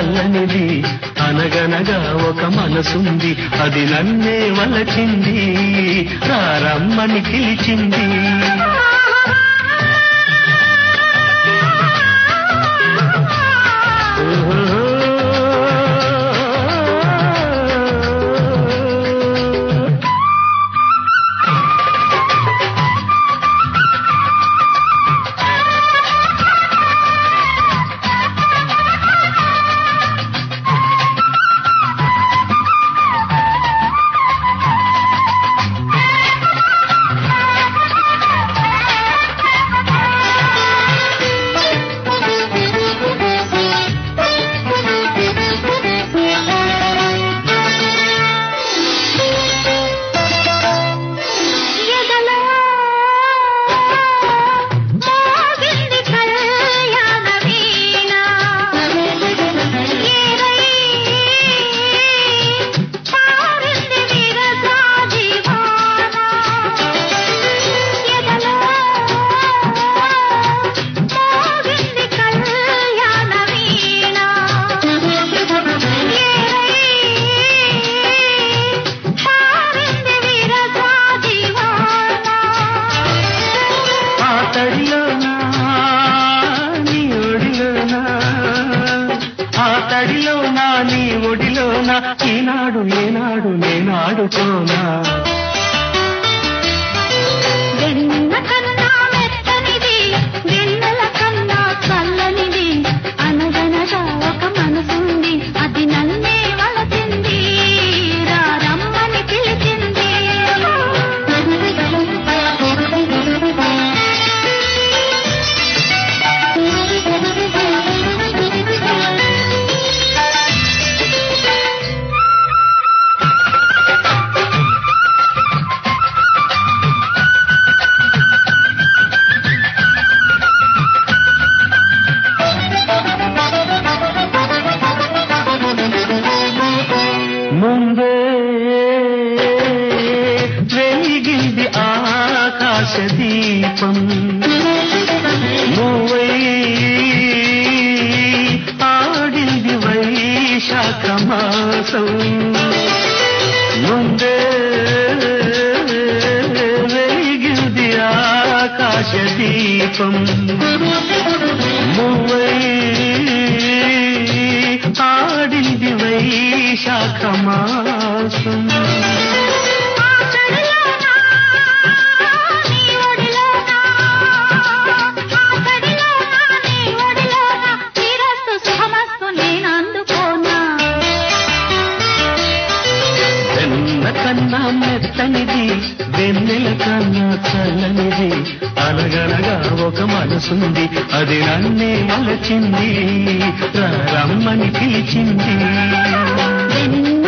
చల్లనిది అనగనగా ఒక మనసుంది అది నన్నే వలచింది రమ్మని పిలిచింది ఎదలో మోగింది కళ్యాణ వీణ ఏరై పారింది విరజాజి వాన ఎదలో మోగింది కళ్యాణ వీణ ఏరై పారింది విరజాజి వాన ఆ తడిలోనా నీ ఒడిలోనా ఆ తడిలోనా నీ ఒడిలోనా ఈనాడు ఏనాడు నేనాడుకోనా వెన్న కన్నా మెత్తనిది వెన్నెల కన్నా చల్లనిది అనగనగా ఒక మనసుంది అది నన్నే వలచింది రా రమ్మని పిలిచింది ముందే వెలిగింది ఆకాశ దీపం నువ్వై ఆడింది వైశాఖ మాసం ముందే వెలిగింది ఆకాశ దీపం నువ్వై ఆడింది వైశాఖ మాసం ఆ తడిలోనా నీ ఒడిలోనా ఆ తడిలోనా నీ ఒడిలోనా తీరస్తు సుఖమస్తు నేను అందుకోనా వెన్న కన్నా మెత్తనిది వెన్నెల కన్నా చల్లనిది అనగనగా ఒక మనసుంది అది నన్నే మలచింది రమ్మని పిలిచింది వెన్న